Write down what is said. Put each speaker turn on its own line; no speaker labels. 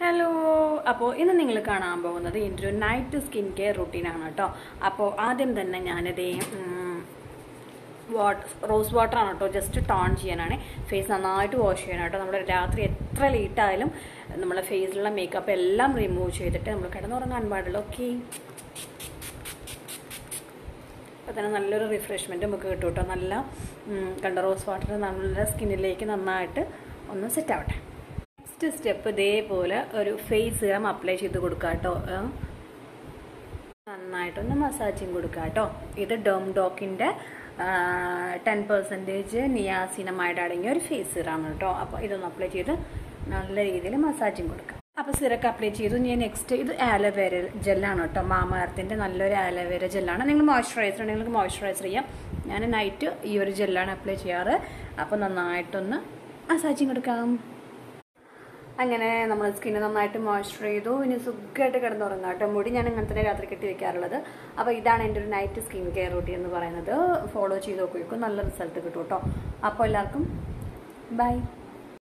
Hello അപ്പോൾ ഇന്ന് നിങ്ങൾ കാണാൻ പോകുന്നത് എൻ്റെ ഒരു നൈറ്റ് സ്കിൻ കെയർ റുട്ടീനാണ് കേട്ടോ അപ്പോൾ ആദ്യം തന്നെ ഞാനിതേ വാട്ട് റോസ് വാട്ടർ ആണ് കേട്ടോ ജസ്റ്റ് ടോൺ ചെയ്യാനാണ് ഫേസ് നന്നായിട്ട് വാഷ് ചെയ്യണം കേട്ടോ നമ്മൾ രാത്രി എത്ര ലേറ്റ് ആയാലും നമ്മുടെ ഫേസിലുള്ള മേക്കപ്പ് എല്ലാം റിമൂവ് ചെയ്തിട്ട് നമ്മൾ കിടന്നുറങ്ങാൻ പാടുള്ളൂ ഓക്കെ അപ്പോൾ തന്നെ നല്ലൊരു റിഫ്രഷ്മെൻറ്റ് നമുക്ക് കിട്ടും കേട്ടോ നല്ല ഉം, കണ്ട റോസ് വാട്ടർ നല്ല സ്കിന്നിലേക്ക് നന്നായിട്ട് ഒന്ന് സെറ്റ് ആവട്ടെ നെക്സ്റ്റ് സ്റ്റെപ്പ് ഇതേപോലെ ഒരു ഫേസ് സിറം അപ്ലൈ ചെയ്ത് കൊടുക്കുക കേട്ടോ ആ. നന്നായിട്ടൊന്ന് മസാജിങ് കൊടുക്കുക കേട്ടോ ഇത് ഡോം ഡോക്കിൻ്റെ ടെൻ പെർസെൻറ്റേജ് നിയാസിനമായിട്ട് അടങ്ങിയ ഒരു ഫേസ് സിറാണ് കേട്ടോ അപ്പോൾ ഇതൊന്ന് അപ്ലൈ ചെയ്ത് നല്ല രീതിയിൽ മസാജിങ് കൊടുക്കുക അപ്പോൾ സിറക്ക് അപ്ലൈ ചെയ്തു ഞാൻ നെക്സ്റ്റ് ഇത് ആലോവേര ജെല്ലാണ് കേട്ടോ മാമാർത്തിൻ്റെ നല്ലൊരു ആലോവേര ജെല്ലാണ് നിങ്ങൾ മോയ്സ്ചറൈസർ ഉണ്ടെങ്കിൽ നിങ്ങൾക്ക് മോയ്സ്ചറൈസർ ചെയ്യാം ഞാൻ നൈറ്റ് ഈ ഒരു ജെല്ലാണ് അപ്ലൈ ചെയ്യാറ് അപ്പോൾ നന്നായിട്ടൊന്ന് മസാജിങ് കൊടുക്കാം അങ്ങനെ നമ്മൾ സ്കിന്ന് നന്നായിട്ട് മോയ്സ്ചർ ചെയ്തു ഇനി സുഖമായിട്ട് കിടന്നുറങ്ങാം കേട്ടോ മുടി ഞാൻ അങ്ങനെ തന്നെ രാത്രി കെട്ടി വെക്കാറുള്ളത് അപ്പോൾ ഇതാണ് എൻ്റെ ഒരു നൈറ്റ് സ്കിൻ കെയർ റൂട്ടീൻ എന്ന് പറയുന്നത് ഫോളോ ചെയ്ത് നോക്കും നല്ല റിസൾട്ട് കിട്ടും കേട്ടോ അപ്പോൾ എല്ലാവർക്കും ബൈ